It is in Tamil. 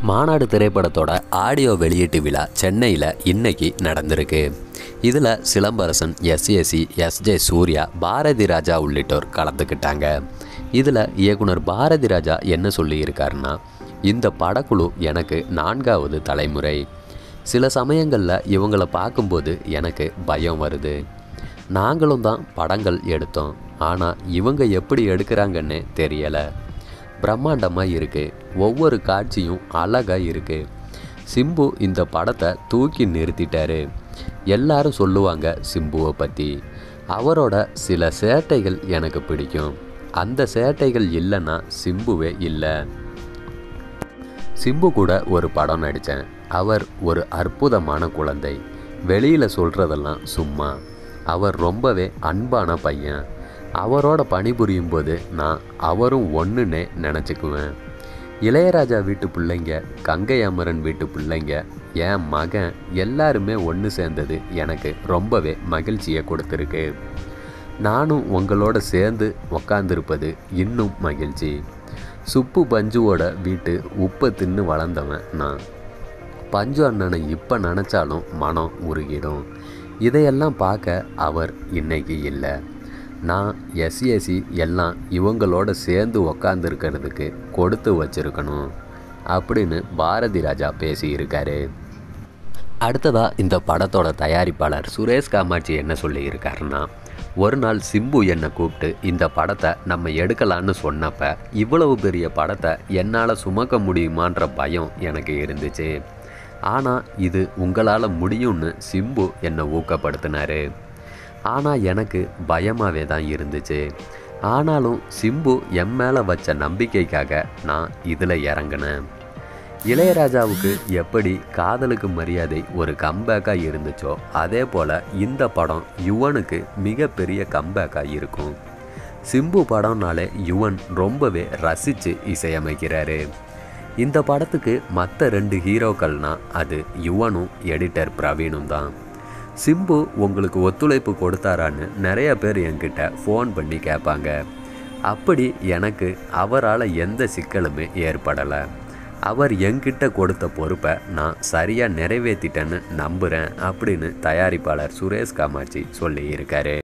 மாநாடு திரைப்படத்தோட ஆடியோ வெளியீட்டு விழா சென்னையில் இன்னைக்கு நடந்திருக்கு இதில் சிலம்பரசன் எஸ்ஏசி எஸ்ஜே சூர்யா பாரதி ராஜா உள்ளிட்டோர் கலந்துக்கிட்டாங்க இதில் இயக்குனர் பாரதி ராஜா என்ன சொல்லியிருக்காருன்னா இந்த படக்குழு எனக்கு நான்காவது தலைமுறை சில சமயங்களில் இவங்களை பார்க்கும்போது எனக்கு பயம் வருது நாங்களும் தான் படங்கள் எடுத்தோம் ஆனால் இவங்க எப்படி எடுக்கிறாங்கன்னு தெரியலை பிரம்மாண்டமாக இருக்குது ஒவ்வொரு காட்சியும் அழகாக இருக்குது சிம்பு இந்த படத்தை தூக்கி நிறுத்திட்டாரு எல்லாரும் சொல்லுவாங்க சிம்புவை பற்றி அவரோட சில சேட்டைகள் எனக்கு பிடிக்கும் அந்த சேட்டைகள் இல்லைன்னா சிம்புவே இல்லை சிம்பு கூட ஒரு படம் நடித்தேன் அவர் ஒரு அற்புதமான குழந்தை வெளியில் சொல்கிறதெல்லாம் சும்மா அவர் ரொம்பவே அன்பான பையன் அவரோட பணிபுரியும் போது நான் அவரும் ஒன்றுன்னே நினச்சிக்குவேன் இளையராஜா வீட்டு பிள்ளைங்க கங்கை அமரன் வீட்டு பிள்ளைங்க என் மகன் எல்லாருமே ஒன்று சேர்ந்தது எனக்கு ரொம்பவே மகிழ்ச்சியை கொடுத்துருக்கு நானும் உங்களோட சேர்ந்து உக்காந்துருப்பது இன்னும் மகிழ்ச்சி சுப்பு பஞ்சுவோட வீட்டு உப்பை தின்னு வளர்ந்தவன் நான் பஞ்சு அண்ணனை இப்போ நினச்சாலும் மனம் உருகிடும் இதையெல்லாம் பார்க்க அவர் இன்னைக்கு இல்லை நான் எஸ்எஸ்சி எல்லாம் இவங்களோட சேர்ந்து உக்காந்துருக்கிறதுக்கு கொடுத்து வச்சிருக்கணும் அப்படின்னு பாரதி ராஜா பேசியிருக்காரு அடுத்ததாக இந்த படத்தோட தயாரிப்பாளர் சுரேஷ் காமாட்சி என்ன சொல்லியிருக்காருன்னா ஒரு நாள் சிம்பு என்னை கூப்பிட்டு இந்த படத்தை நம்ம எடுக்கலான்னு சொன்னப்ப இவ்வளவு பெரிய படத்தை என்னால் சுமக்க முடியுமான்ற பயம் எனக்கு இருந்துச்சு ஆனால் இது உங்களால் முடியும்னு சிம்பு என்னை ஊக்கப்படுத்தினாரு ஆனால் எனக்கு பயமாகவே தான் இருந்துச்சு ஆனாலும் சிம்பு என் மேலே வச்ச நம்பிக்கைக்காக நான் இதில் இறங்கினேன் இளையராஜாவுக்கு எப்படி காதலுக்கு மரியாதை ஒரு கம்பேக்காக இருந்துச்சோ அதே போல் இந்த படம் யுவனுக்கு மிகப்பெரிய கம்பேக்காக இருக்கும் சிம்பு படம்னாலே யுவன் ரொம்பவே ரசித்து இசையமைக்கிறாரு இந்த படத்துக்கு மற்ற ரெண்டு ஹீரோக்கள்னால் அது யுவனும் எடிட்டர் பிரவீனும் தான் சிம்பு உங்களுக்கு ஒத்துழைப்பு கொடுத்தாரான்னு நிறைய பேர் என்கிட்ட ஃபோன் பண்ணி கேட்பாங்க அப்படி எனக்கு அவரால் எந்த சிக்கலுமே ஏற்படலை அவர் என்கிட்ட கொடுத்த பொறுப்பை நான் சரியாக நிறைவேற்றிட்டேன்னு நம்புகிறேன் அப்படின்னு தயாரிப்பாளர் சுரேஷ் காமாட்சி சொல்லியிருக்காரு